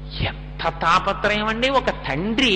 ఎంత తాపత్రయం అండి ఒక తండ్రి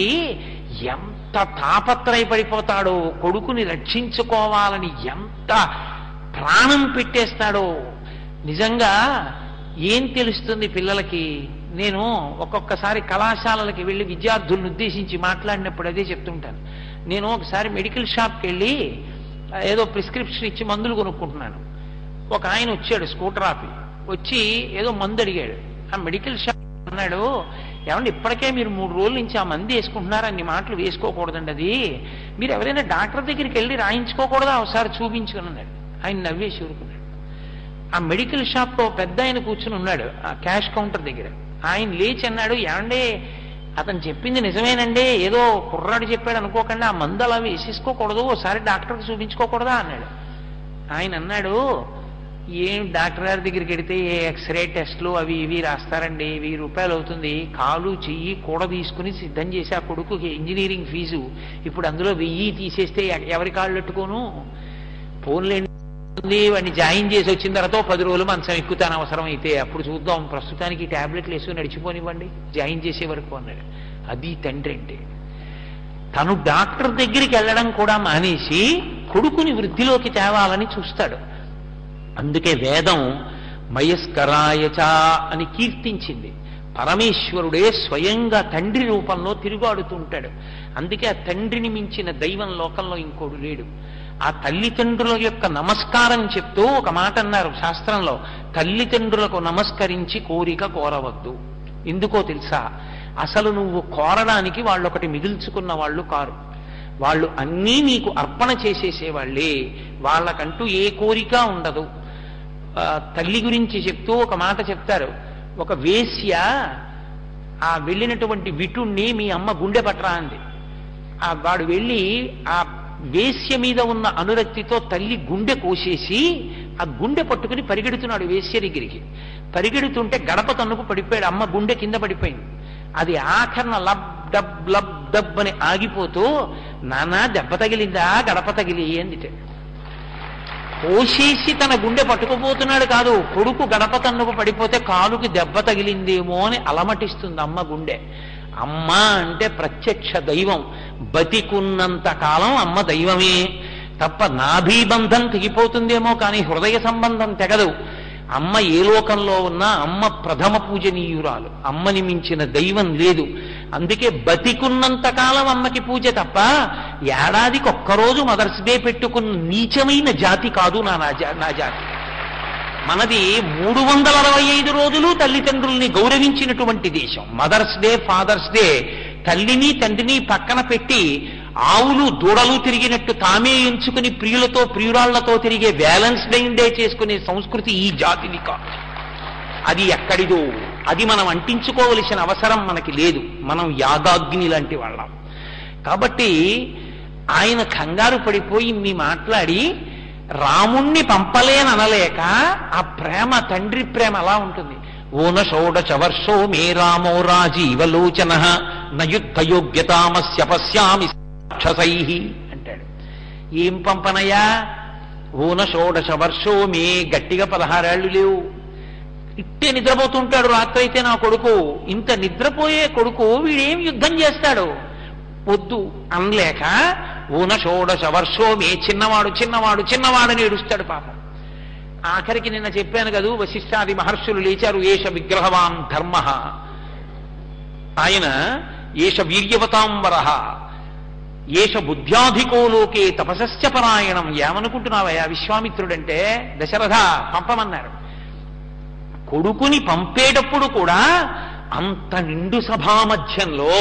ఎంత తాపత్రయపడిపోతాడో కొడుకుని రక్షించుకోవాలని ఎంత ప్రాణం పెట్టేస్తాడో నిజంగా ఏం తెలుస్తుంది పిల్లలకి నేను ఒక్కొక్కసారి కళాశాలలకి వెళ్ళి విద్యార్థులను ఉద్దేశించి మాట్లాడినప్పుడు అదే చెప్తుంటాను నేను ఒకసారి మెడికల్ షాప్కి వెళ్ళి ఏదో ప్రిస్క్రిప్షన్ ఇచ్చి మందులు కొనుక్కుంటున్నాను ఒక ఆయన వచ్చాడు స్కూటర్ ఆపి వచ్చి ఏదో మందు అడిగాడు ఆ మెడికల్ షాప్ అన్నాడు ఏమండి ఇప్పటికే మీరు మూడు రోజుల నుంచి ఆ మంది వేసుకుంటున్నారు అన్ని మాటలు వేసుకోకూడదండి అది మీరు ఎవరైనా డాక్టర్ దగ్గరికి వెళ్ళి రాయించుకోకూడదా ఒకసారి చూపించుకుని అన్నాడు ఆయన నవ్వేసి ఊరుకున్నాడు ఆ మెడికల్ షాప్ లో పెద్ద ఆయన కూర్చుని ఉన్నాడు ఆ క్యాష్ కౌంటర్ దగ్గర ఆయన లేచి అన్నాడు ఏమండి అతను చెప్పింది నిజమేనండి ఏదో కుర్రాడు చెప్పాడు అనుకోకుండా ఆ మందు అలా వేసేసుకోకూడదు ఒకసారి డాక్టర్కి చూపించుకోకూడదా అన్నాడు ఆయన అన్నాడు ఏం డాక్టర్ గారి దగ్గరికి వెడితే ఏ ఎక్స్రే టెస్ట్లు అవి ఇవి రాస్తారండి వెయ్యి రూపాయలు అవుతుంది కాలు చెయ్యి కూడ తీసుకుని సిద్ధం చేసి ఆ కొడుకుకి ఇంజనీరింగ్ ఫీజు ఇప్పుడు అందులో వెయ్యి తీసేస్తే ఎ- ఎవరి కాళ్ళు పెట్టుకోను ఫోన్లేండి వాడిని జాయిన్ చేసి వచ్చిన తర్వాత ఓ పది రోజులు మంచం ఎక్కుతాను అవసరం అయితే అప్పుడు చూద్దాం ప్రస్తుతానికి టాబ్లెట్లు వేసుకుని నడిచిపోనివ్వండి జాయిన్ చేసే వరకు అన్నాడు అది తండ్రి అంటే తను డాక్టర్ దగ్గరికి వెళ్ళడం కూడా మానేసి కొడుకుని వృద్ధిలోకి తేవాలని చూస్తాడు అందుకే వేదం మయస్కరాయచ అని కీర్తించింది పరమేశ్వరుడే స్వయంగా తండ్రి రూపంలో తిరుగాడుతుంటాడు అందుకే ఆ తండ్రిని మించిన దైవం లోకంలో ఇంకోడు లేడు ఆ తల్లిదండ్రుల యొక్క నమస్కారం చెప్తూ ఒక మాట అన్నారు శాస్త్రంలో తల్లిదండ్రులకు నమస్కరించి కోరిక కోరవద్దు ఎందుకో తెలుసా అసలు నువ్వు కోరడానికి వాళ్ళు ఒకటి మిగుల్చుకున్న వాళ్ళు కారు వాళ్ళు అన్నీ నీకు అర్పణ చేసేసేవాళ్ళే వాళ్ళకంటూ ఏ కోరిక ఉండదు ఆ, తల్లి గురించి చెప్తూ ఒక మాట చెప్తారు ఒక వేశ్య ఆ వెళ్ళినటువంటి విటుణ్ణి మీ అమ్మ గుండె పట్టరా అంది ఆ వాడు వెళ్ళి ఆ వేశ్య మీద ఉన్న అనురక్తితో తల్లి గుండె కోసేసి ఆ గుండె పట్టుకుని పరిగెడుతున్నాడు వేశ్య దగ్గరికి పరిగెడుతుంటే గడప తన్నుకు పడిపోయాడు అమ్మ గుండె కింద పడిపోయింది అది ఆఖరణ లబ్ డబ్ లబ్ డబ్ అని ఆగిపోతూ నానా దెబ్బ తగిలిందా గడప తగిలి అందితే కోసేసి తన గుండె పట్టుకుపోతున్నాడు కాదు కొడుకు గడప తన్నుకు పడిపోతే కాలుకి దెబ్బ తగిలిందేమో అని అలమటిస్తుంది అమ్మ గుండె అమ్మ అంటే ప్రత్యక్ష దైవం బతికున్నంత కాలం అమ్మ దైవమే తప్ప నాభీబంధం తెగిపోతుందేమో కానీ హృదయ సంబంధం తెగదు అమ్మ ఏ లోకంలో ఉన్నా అమ్మ ప్రథమ పూజనీయురాలు అమ్మని మించిన దైవం లేదు అందుకే బతికున్నంత కాలం అమ్మకి పూజ తప్ప ఏడాదికి ఒక్కరోజు మదర్స్ డే పెట్టుకున్న నీచమైన జాతి కాదు నా నా జా- నా జాతి మనది మూడు వందల అరవై ఐదు రోజులు తల్లిదండ్రుల్ని గౌరవించినటువంటి దేశం మదర్స్ డే ఫాదర్స్ డే తల్లిని తండ్రిని పక్కన పెట్టి ఆవులు దూడలు తిరిగినట్టు తామే ఎంచుకుని ప్రియులతో ప్రియురాళ్లతో తిరిగే వ్యాలెన్స్ డే డే చేసుకునే సంస్కృతి ఈ జాతిది కాదు అది ఎక్కడిదో అది మనం అంటించుకోవలసిన అవసరం మనకి లేదు మనం యాగాగ్ని లాంటి వాళ్ళం కాబట్టి ఆయన కంగారు పడిపోయి ఇన్ని మాట్లాడి రాముణ్ణి పంపలేననలేక ఆ ప్రేమ తండ్రి ప్రేమ అలా ఉంటుంది ఓన షోడశ వర్షో మే రామో రాజీవలోచన నయుద్ధయోగ్యతామస్య పశ్యామి రాక్షసై అంటాడు ఏం పంపనయా ఓన షోడశ వర్షో మే గట్టిగా పదహారేళ్లు లేవు ఇట్టే నిద్రపోతుంటాడు రాత్రి అయితే నా కొడుకు ఇంత నిద్రపోయే కొడుకు వీడేం యుద్ధం చేస్తాడు వద్దు అనలేక ఊన షోడశ వర్షో మే చిన్నవాడు చిన్నవాడు చిన్నవాడని ఏడుస్తాడు పాపం ఆఖరికి నిన్న చెప్పాను కదూ వశిష్ఠాది మహర్షులు లేచారు ఏష విగ్రహవాన్ ధర్మ ఆయన ఏష వీర్యవతాంబర ఏష బుద్ధ్యాధికో లోకే తపసస్య పరాయణం ఏమనుకుంటున్నావయ్యా విశ్వామిత్రుడంటే దశరథ పంపమన్నారు కొడుకుని పంపేటప్పుడు కూడా అంత నిండు సభా మధ్యంలో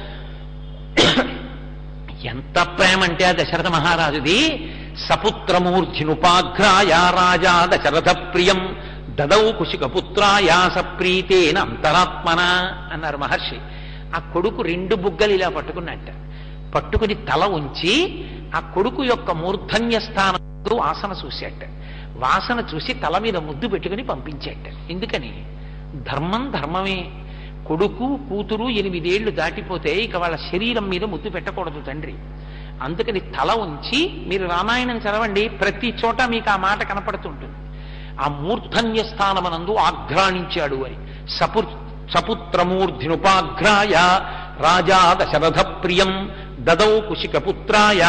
ఎంత ప్రేమ అంటే ఆ దశరథ మహారాజుది సపుత్రమూర్ధ్యునుపాఘ్రాయ రాజా దశరథ ప్రియం దదౌ కుశికపుత్రాయ సప్రీతేన అంతరాత్మన అన్నారు మహర్షి ఆ కొడుకు రెండు బుగ్గలు ఇలా పట్టుకున్నట్ట పట్టుకుని తల ఉంచి ఆ కొడుకు యొక్క మూర్ధన్య స్థానంలో వాసన చూసేట వాసన చూసి తల మీద ముద్దు పెట్టుకుని పంపించేట ఎందుకని ధర్మం ధర్మమే కొడుకు కూతురు ఎనిమిదేళ్లు దాటిపోతే ఇక వాళ్ళ శరీరం మీద ముద్దు పెట్టకూడదు తండ్రి అందుకని తల ఉంచి మీరు రామాయణం చదవండి ప్రతి చోట మీకు ఆ మాట కనపడుతుంటుంది ఆ మూర్ధన్య స్థానమనందు ఆఘ్రాణించాడు అని సపు సపుత్రమూర్ధినుపాఘ్రాయ రాజా దశరథ ప్రియం దదౌ కుశికపుత్రాయ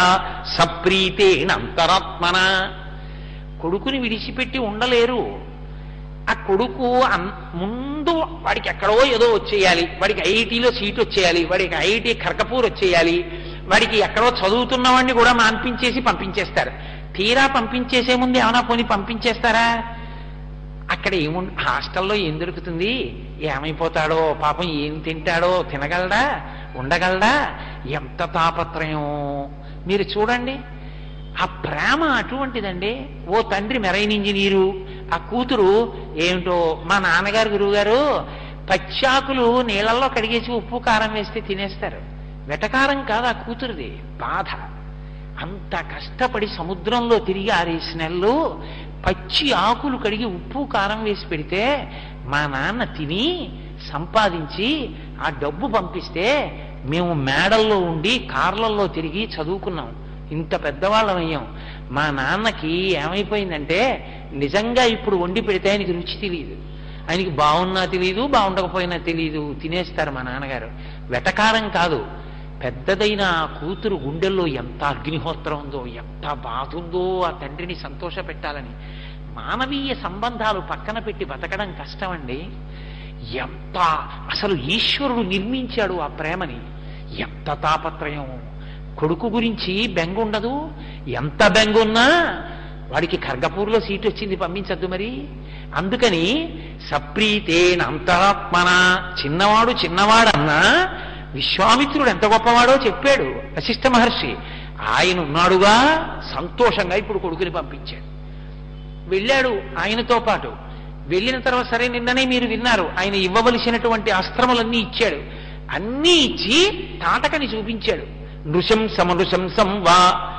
సప్రీతేనంతరాత్మన కొడుకుని విడిచిపెట్టి ఉండలేరు ఆ కొడుకు అన్- ముందు వాడికి ఎక్కడో ఏదో వచ్చేయాలి వాడికి ఐఐటీలో సీట్ వచ్చేయాలి వాడికి ఐఐటి ఖర్గపూర్ వచ్చేయాలి వాడికి ఎక్కడో చదువుతున్న వాడిని కూడా మాన్పించేసి పంపించేస్తారు తీరా పంపించేసే ముందు ఏమైనా పోని పంపించేస్తారా అక్కడ ఏము హాస్టల్లో ఏం దొరుకుతుంది ఏమైపోతాడో పాపం ఏం తింటాడో తినగలడా ఉండగలడా ఎంత తాపత్రయం మీరు చూడండి ఆ ప్రేమ అటువంటిదండి ఓ తండ్రి మెరైన్ ఇంజనీరు ఆ కూతురు ఏమిటో మా నాన్నగారు గురువుగారు పచ్చాకులు నీళ్ళల్లో కడిగేసి ఉప్పు కారం వేస్తే తినేస్తారు వెటకారం కాదు ఆ కూతురుది బాధ అంత కష్టపడి సముద్రంలో తిరిగి ఆరేసి నెలలు పచ్చి ఆకులు కడిగి ఉప్పు కారం వేసి పెడితే మా నాన్న తిని సంపాదించి ఆ డబ్బు పంపిస్తే మేము మేడల్లో ఉండి కార్లలో తిరిగి చదువుకున్నాం ఇంత పెద్దవాళ్ళం అయ్యాం మా నాన్నకి ఏమైపోయిందంటే నిజంగా ఇప్పుడు వండి పెడితే ఆయనకి రుచి తెలియదు ఆయనకి బాగున్నా తెలియదు బాగుండకపోయినా తెలియదు తినేస్తారు మా నాన్నగారు వెటకారం కాదు పెద్దదైన ఆ కూతురు గుండెల్లో ఎంత అగ్నిహోత్రం ఉందో ఎంత బాధ ఉందో ఆ తండ్రిని సంతోష పెట్టాలని మానవీయ సంబంధాలు పక్కన పెట్టి బతకడం కష్టమండి ఎంత అసలు ఈశ్వరుడు నిర్మించాడు ఆ ప్రేమని ఎంత తాపత్రయం కొడుకు గురించి బెంగ ఉండదు ఎంత బెంగ ఉన్నా వాడికి ఖర్గపూర్లో సీట్ వచ్చింది పంపించద్దు మరి అందుకని సప్రీతేన అంతరాత్మన చిన్నవాడు చిన్నవాడన్నా విశ్వామిత్రుడు ఎంత గొప్పవాడో చెప్పాడు వశిష్ఠ మహర్షి ఆయన ఉన్నాడుగా సంతోషంగా ఇప్పుడు కొడుకుని పంపించాడు వెళ్ళాడు ఆయనతో పాటు వెళ్ళిన తర్వాత సరే నిన్ననే మీరు విన్నారు ఆయన ఇవ్వవలసినటువంటి అస్త్రములన్నీ ఇచ్చాడు అన్నీ ఇచ్చి తాటకని చూపించాడు నృశంసం నృశంసం వా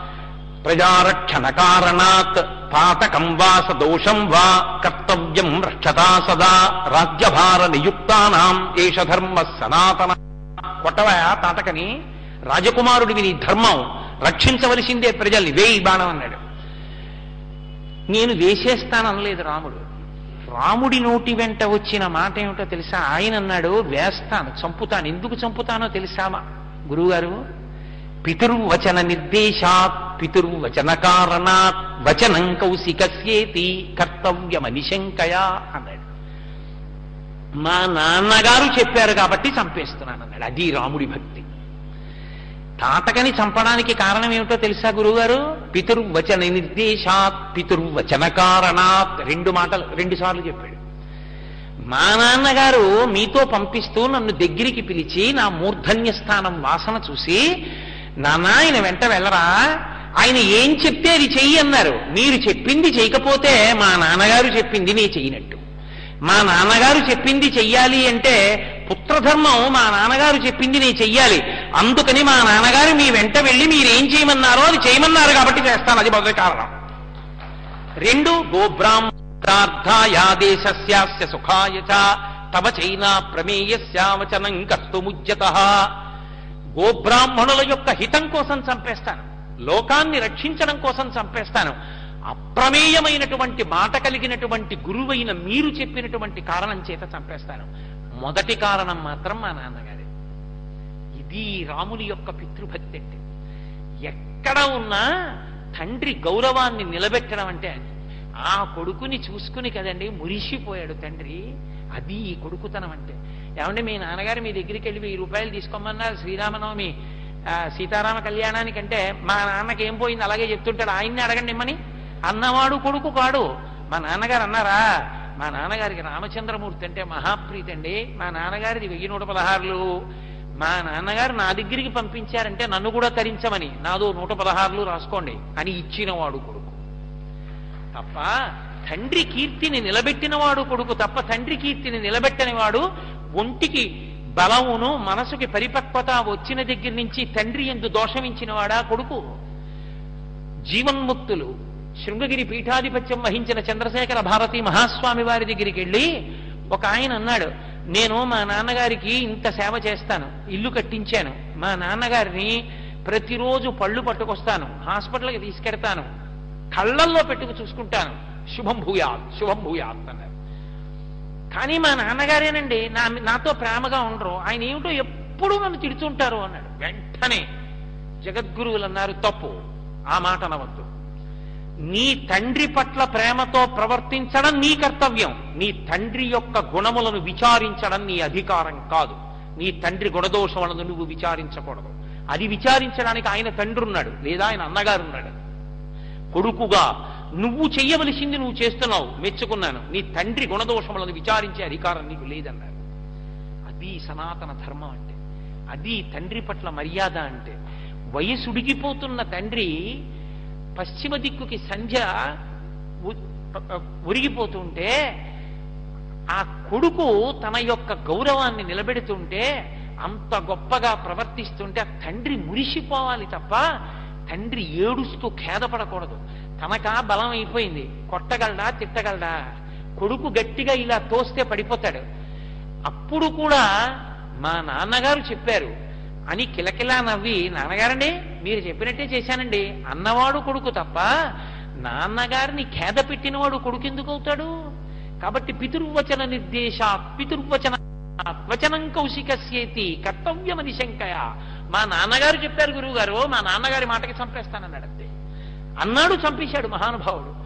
ప్రజారక్షణ కారణాత్ పాతకం వా సదోషం వా కర్తవ్యం రక్షతా సదా రాజ్యభార నియుక్తానాం ఏష ధర్మ సనాతన కొట్టవయా తాటకని రాజకుమారుడివి నీ ధర్మం రక్షించవలసిందే ప్రజల్ని వేయి బాణం అన్నాడు నేను వేసేస్తాననలేదు రాముడు రాముడి నోటి వెంట వచ్చిన మాట ఏమిటో తెలుసా ఆయన అన్నాడు వేస్తాను చంపుతాను ఎందుకు చంపుతానో తెలుసామా గురువుగారు పితుర్వచన నిర్దేశాత్ పితుర్వచన కారణాత్ వచనం కౌశికస్యేతి కర్తవ్యమనిశంకయా అన్నాడు మా నాన్నగారు చెప్పారు కాబట్టి చంపేస్తున్నాను అన్నాడు అది రాముడి భక్తి తాటకని చంపడానికి కారణం ఏమిటో తెలుసా గురువుగారు పితుర్వచన నిర్దేశాత్ పితుర్వచన కారణాత్ రెండు మాటలు రెండు సార్లు చెప్పాడు మా నాన్నగారు మీతో పంపిస్తూ నన్ను దగ్గరికి పిలిచి నా మూర్ధన్య స్థానం వాసన చూసి నాన్న ఆయన వెంట వెళ్ళరా ఆయన ఏం చెప్తే అది చెయ్యి అన్నారు మీరు చెప్పింది చేయకపోతే మా నాన్నగారు చెప్పింది నీ చెయ్యినట్టు మా నాన్నగారు చెప్పింది చెయ్యాలి అంటే పుత్రధర్మం మా నాన్నగారు చెప్పింది నేను చెయ్యాలి అందుకని మా నాన్నగారు మీ వెంట వెళ్ళి మీరేం చేయమన్నారో అది చేయమన్నారు కాబట్టి చేస్తాను అది మొదటి కారణం రెండు గోబ్రాహ్మణార్థాయాదేశస్యాస్య సుఖాయ చ తవ చైనా ప్రమేయస్యావచనం కర్తుముజ్యత గోబ్రాహ్మణుల యొక్క హితం కోసం చంపేస్తాను లోకాన్ని రక్షించడం కోసం చంపేస్తాను అప్రమేయమైనటువంటి మాట కలిగినటువంటి గురువైన మీరు చెప్పినటువంటి కారణం చేత చంపేస్తాను మొదటి కారణం మాత్రం మా నాన్నగారి ఇది రాముని యొక్క పితృభక్తి అంటే ఎక్కడ ఉన్నా తండ్రి గౌరవాన్ని నిలబెట్టడం అంటే అది ఆ కొడుకుని చూసుకుని కదండి మురిసిపోయాడు తండ్రి అది ఈ కొడుకుతనం అంటే ఏమంటే మీ నాన్నగారు మీ దగ్గరికి వెళ్ళి వెయ్యి రూపాయలు తీసుకోమన్నారు శ్రీరామనవమి ఆ, సీతారామ కళ్యాణానికంటే మా నాన్నకి ఏం పోయింది అలాగే చెప్తుంటాడు ఆయన్ని అడగండి ఇమ్మని అన్నవాడు కొడుకు కాడు మా నాన్నగారు అన్నారా మా నాన్నగారికి రామచంద్రమూర్తి అంటే మహాప్రీతి అండి మా నాన్నగారిది వెయ్యి నూట పదహారులు మా నాన్నగారు నా దగ్గరికి పంపించారంటే నన్ను కూడా తరించమని నాదో నూట పదహారులు రాసుకోండి అని ఇచ్చినవాడు కొడుకు తప్ప తండ్రి కీర్తిని నిలబెట్టినవాడు కొడుకు తప్ప తండ్రి కీర్తిని నిలబెట్టని వాడు ఒంటికి బలమును మనసుకి పరిపక్వత వచ్చిన దగ్గర నుంచి తండ్రి ఎందు దోషమించిన వాడా కొడుకు జీవన్ముక్తులు శృంగగిరి పీఠాధిపత్యం వహించిన చంద్రశేఖర భారతి మహాస్వామి వారి దగ్గరికి వెళ్ళి ఒక ఆయన అన్నాడు నేను మా నాన్నగారికి ఇంత సేవ చేస్తాను ఇల్లు కట్టించాను మా నాన్నగారిని ప్రతిరోజు పళ్ళు పట్టుకొస్తాను హాస్పిటల్కి తీసుకెడతాను కళ్ళల్లో పెట్టుకు చూసుకుంటాను శుభం భూయాత్ శుభం భూయాత్ అన్నారు కానీ మా నాన్నగారేనండి నా నాతో ప్రేమగా ఉండరు ఆయన ఏమిటో ఎప్పుడూ నన్ను తిడుతుంటారు అన్నాడు వెంటనే జగద్గురువులు అన్నారు తప్పు ఆ మాట అనవద్దు నీ తండ్రి పట్ల ప్రేమతో ప్రవర్తించడం నీ కర్తవ్యం నీ తండ్రి యొక్క గుణములను విచారించడం నీ అధికారం కాదు నీ తండ్రి గుణదోషములను నువ్వు విచారించకూడదు అది విచారించడానికి ఆయన తండ్రి ఉన్నాడు లేదా ఆయన అన్నగారు ఉన్నాడు కొడుకుగా నువ్వు చెయ్యవలసింది నువ్వు చేస్తున్నావు మెచ్చుకున్నాను నీ తండ్రి గుణదోషములను విచారించే అధికారం నీకు లేదన్నారు అది సనాతన ధర్మం అంటే అది తండ్రి పట్ల మర్యాద అంటే వయసుడిగిపోతున్న తండ్రి పశ్చిమ దిక్కుకి సంధ్య ఉ- ఉరిగిపోతుంటే ఆ కొడుకు తన యొక్క గౌరవాన్ని నిలబెడుతుంటే అంత గొప్పగా ప్రవర్తిస్తుంటే ఆ తండ్రి మురిసిపోవాలి తప్ప తండ్రి ఏడుస్తూ ఖేదపడకూడదు తనకా బలం అయిపోయింది కొట్టగలడా తిట్టగలడా కొడుకు గట్టిగా ఇలా తోస్తే పడిపోతాడు అప్పుడు కూడా మా నాన్నగారు చెప్పారు అని కిలకిలా నవ్వి నాన్నగారండి మీరు చెప్పినట్టే చేశానండి అన్నవాడు కొడుకు తప్ప నాన్నగారిని ఖేద పెట్టినవాడు కొడుకు ఎందుకు అవుతాడు కాబట్టి పితుర్వచన నిర్దేశ పితుర్వచన వచనం కౌశికస్యేతి కర్తవ్యమని శంకయ మా నాన్నగారు చెప్పారు గురువు గారు మా నాన్నగారి మాటకి చంపేస్తానన్నాడు అంతే అన్నాడు చంపేశాడు మహానుభావుడు